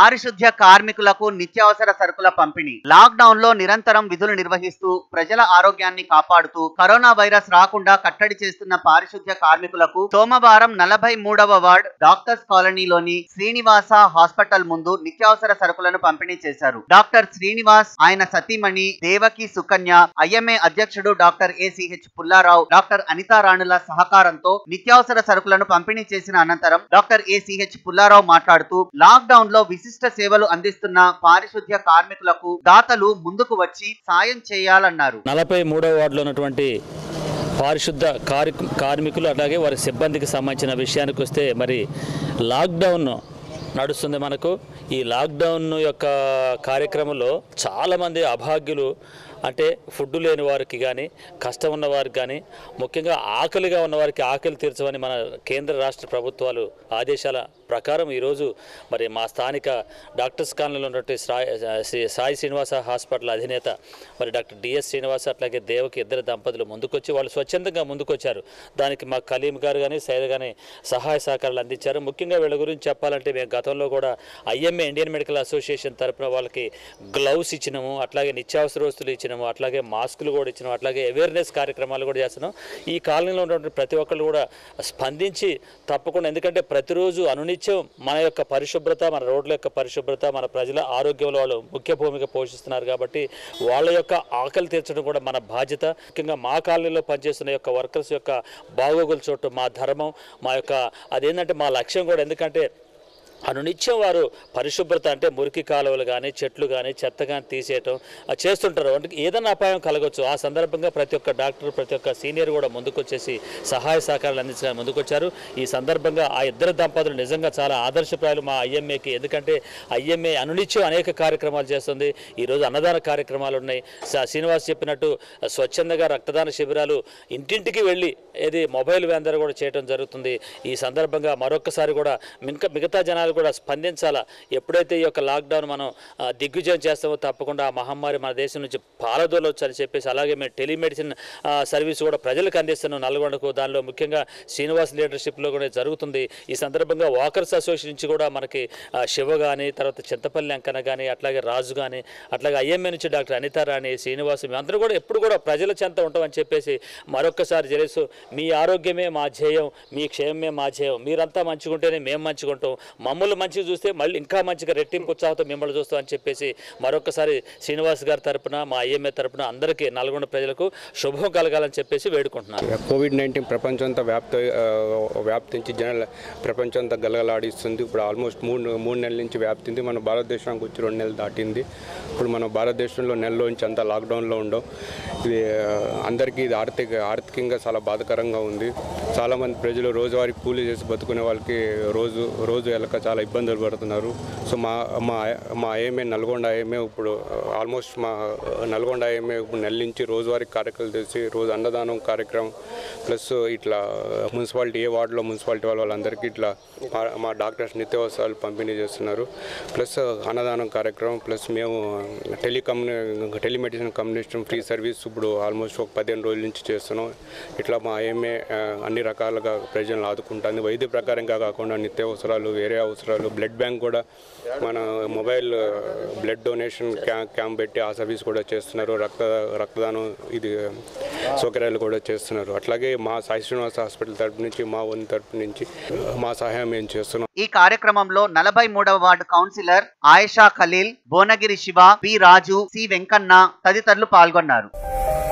పారిశుద్ధ్య కార్మికులకు నిత్యావసర సరుకుల పంపిణీ లాక్డౌన్ లో నిరంతరం విధులు నిర్వహిస్తూ ప్రజల ఆరోగ్యాన్ని కాపాడుతూ కరోనా వైరస్ రాకుండా కట్టడి చేస్తున్న పారిశుద్ధ్య కార్మికులకు సోమవారం నలభై మూడవ వార్డ్ డాక్టర్స్ కాలనీలోని శ్రీనివాస హాస్పిటల్ ముందు నిత్యావసర సరుకులను పంపిణీ చేశారు డాక్టర్ శ్రీనివాస్ ఆయన సతీమణి దేవకి సుకన్య ఐఎంఏ అధ్యక్షుడు doctor ACH Pullarao doctor Anitha రాణుల సహకారంతో నిత్యావసర సరుకులను పంపిణీ చేసిన అనంతరం డాక్టర్ ఏసీహెచ్ పుల్లారావు మాట్లాడుతూ లాక్డౌన్ లో విశిష్ట సేవలు అందిస్తున్న పారిశుద్ధ్య కార్మికులకు దాతలు ముందుకు వచ్చి సాయం చేయాలన్నారు నలభై మూడవ వార్డులో ఉన్నటువంటి పారిశుద్ధ కారి కార్మికులు అలాగే వారి సిబ్బందికి సంబంధించిన విషయానికి వస్తే మరి లాక్డౌన్ నడుస్తుంది మనకు ఈ లాక్డౌన్ యొక్క కార్యక్రమంలో చాలామంది అభాగ్యులు అంటే ఫుడ్ లేని వారికి కానీ కష్టం ఉన్న వారికి కానీ ముఖ్యంగా ఆకలిగా ఉన్న వారికి ఆకలి తీర్చమని మన కేంద్ర రాష్ట్ర ప్రభుత్వాలు ఆదేశాల ప్రకారం ఈరోజు మరి మా స్థానిక డాక్టర్స్ కాలనీలో ఉన్నటువంటి సాయి శ్రీ సాయి శ్రీనివాస హాస్పిటల్ అధినేత మరి డాక్టర్ డిఎస్ శ్రీనివాస అట్లాగే దేవకి ఇద్దరు దంపతులు ముందుకొచ్చి వాళ్ళు స్వచ్ఛందంగా ముందుకొచ్చారు దానికి మా కలీం గారు కానీ సైద్ కానీ సహాయ సహకారాలు అందించారు ముఖ్యంగా వీళ్ళ గురించి చెప్పాలంటే మేము గతంలో కూడా ఐఎంఏ ఇండియన్ మెడికల్ అసోసియేషన్ తరపున వాళ్ళకి గ్లౌస్ ఇచ్చినాము అట్లాగే నిత్యావసర వస్తువులు ఇచ్చినాము అట్లాగే మాస్కులు కూడా ఇచ్చినాము అట్లాగే అవేర్నెస్ కార్యక్రమాలు కూడా చేస్తున్నాం ఈ కాలనీలో ఉన్నటువంటి ప్రతి ఒక్కళ్ళు కూడా స్పందించి తప్పకుండా ఎందుకంటే ప్రతిరోజు అనునిత్యం మన యొక్క పరిశుభ్రత మన రోడ్ల యొక్క పరిశుభ్రత మన ప్రజల ఆరోగ్యంలో వాళ్ళు ముఖ్య భూమిక పోషిస్తున్నారు కాబట్టి వాళ్ళ యొక్క ఆకలి తీర్చడం కూడా మన బాధ్యత ముఖ్యంగా మా కాలనీలో పనిచేస్తున్న యొక్క వర్కర్స్ యొక్క బాగోగులు చూడటం మా ధర్మం మా యొక్క అదేంటంటే మా లక్ష్యం కూడా ఎందుకంటే అనునిత్యం వారు పరిశుభ్రత అంటే మురికి కాలువలు కానీ చెట్లు కానీ చెత్త కానీ తీసేయటం ఆ చేస్తుంటారు అంటే ఏదైనా అపాయం కలగవచ్చు ఆ సందర్భంగా ప్రతి ఒక్క డాక్టర్ ప్రతి ఒక్క సీనియర్ కూడా ముందుకొచ్చేసి సహాయ సహకారాలు అందించడానికి ముందుకొచ్చారు ఈ సందర్భంగా ఆ ఇద్దరు దంపతులు నిజంగా చాలా ఆదర్శప్రాయాలు మా ఐఎంఏకి ఎందుకంటే ఐఎంఏ అనునిత్యం అనేక కార్యక్రమాలు చేస్తుంది ఈరోజు అన్నదాన కార్యక్రమాలు ఉన్నాయి స- శ్రీనివాస్ చెప్పినట్టు స్వచ్ఛందంగా రక్తదాన శిబిరాలు ఇంటింటికి వెళ్ళి ఏది మొబైల్ వ్యాన్ ద్వారా కూడా చేయడం జరుగుతుంది ఈ సందర్భంగా మరొకసారి కూడా ఇంకా మిగతా జనాలు కూడా స్పందించాలా ఎప్పుడైతే ఈ యొక్క లాక్డౌన్ మనం ఆ, దిగ్విజయం చేస్తామో తప్పకుండా ఆ మహమ్మారి మన దేశం నుంచి పాలదోలవచ్చు అని చెప్పేసి అలాగే మేము టెలిమెడిసిన్ ఆ, సర్వీస్ కూడా ప్రజలకు అందిస్తున్నాం నల్గొండకు దానిలో ముఖ్యంగా శ్రీనివాస్ లీడర్షిప్లో కూడా జరుగుతుంది ఈ సందర్భంగా వాకర్స్ అసోసియేషన్ నుంచి కూడా మనకి ఆ, శివ కానీ తర్వాత చింతపల్లి అంకన కానీ అట్లాగే రాజు కానీ అట్లాగే ఐఎంఏ నుంచి డాక్టర్ అనితా రాణి శ్రీనివాస్ మేమందరూ కూడా ఎప్పుడు కూడా ప్రజల చెంత ఉంటామని చెప్పేసి మరొక్కసారి జరేసు మీ ఆరోగ్యమే మా ధ్యేయం మీ క్షేమమే మా ధ్యేయం మీరంతా మంచిగుంటేనే మేము మంచిగుంటాం మమ్మల్ని మంచిగా చూస్తే మళ్ళీ ఇంకా మంచిగా రెట్టింపు ఉత్సాహంతో మిమ్మల్ని చూస్తాం అని చెప్పేసి మరొకసారి శ్రీనివాస్ గారి తరపున మా ఐఎంఏ తరపున అందరికీ నల్గొండ ప్రజలకు శుభం కలగాలని చెప్పేసి వేడుకుంటున్నాను కోవిడ్ నైన్టీన్ ప్రపంచంతో వ్యాప్త ఆ, వ్యాప్తించి జనాల ప్రపంచంతో గలగలాడిస్తుంది ఇప్పుడు ఆల్మోస్ట్ మూడు మూడు నెలల నుంచి వ్యాప్తింది మన భారతదేశానికి వచ్చి రెండు నెలలు దాటింది ఇప్పుడు మన భారతదేశంలో నెలలోంచి అంతా లాక్డౌన్లో ఉండవు ఇది ఆ, అందరికీ ఇది ఆర్థిక ఆర్థికంగా చాలా బాధకరంగా ఉంది చాలామంది ప్రజలు రోజువారీ కూలీ చేసి బతుకునే వాళ్ళకి రోజు రోజు వెళ్ళక చాలా ఇబ్బందులు పడుతున్నారు సో మా మా మా ఐఎంఏ నల్గొండ ఐఎంఏ ఇప్పుడు ఆల్మోస్ట్ మా నల్గొండ ఐఎంఏ ఇప్పుడు నెల నుంచి రోజువారీ కార్యక్రమాలు చేసి రోజు అన్నదానం కార్యక్రమం ప్లస్ ఇట్లా మున్సిపాలిటీ ఏ వార్డులో మున్సిపాలిటీ వాళ్ళ వాళ్ళందరికీ ఇట్లా మా- మా డాక్టర్స్ నిత్యావసరాలు పంపిణీ చేస్తున్నారు ప్లస్ అన్నదానం కార్యక్రమం ప్లస్ మేము టెలికమ్యూని టెలిమెడిసిన్ కమ్యూనికేషన్ ఫ్రీ సర్వీస్ ఇప్పుడు ఆల్మోస్ట్ ఒక పదిహేను రోజుల నుంచి చేస్తున్నాం ఇట్లా మా ఐఎంఏ అన్ని రకాలుగా ప్రజలను ఆదుకుంటుంది వైద్య ప్రకారంగా కాకుండా నిత్యావసరాలు వేరే అవసరాలు బ్లడ్ బ్యాంక్ కూడా మన మొబైల్ బ్లడ్ డొనేషన్ క్యా క్యాంప్ పెట్టి ఆ సర్వీస్ కూడా చేస్తున్నారు రక్త రక్తదానం ఇది సౌకర్యాలు కూడా చేస్తున్నారు అట్లాగే మా సాయి శ్రీనివాస హాస్పిటల్ తరపు నుంచి మా వన్ తరపు నుంచి మా సహాయం మేము చేస్తున్నాం ఈ కార్యక్రమంలో నలభై మూడవ ward councillor Ayesha Khaleel Bhuvanagiri Siva P Raju C Venkanna తదితరులు పాల్గొన్నారు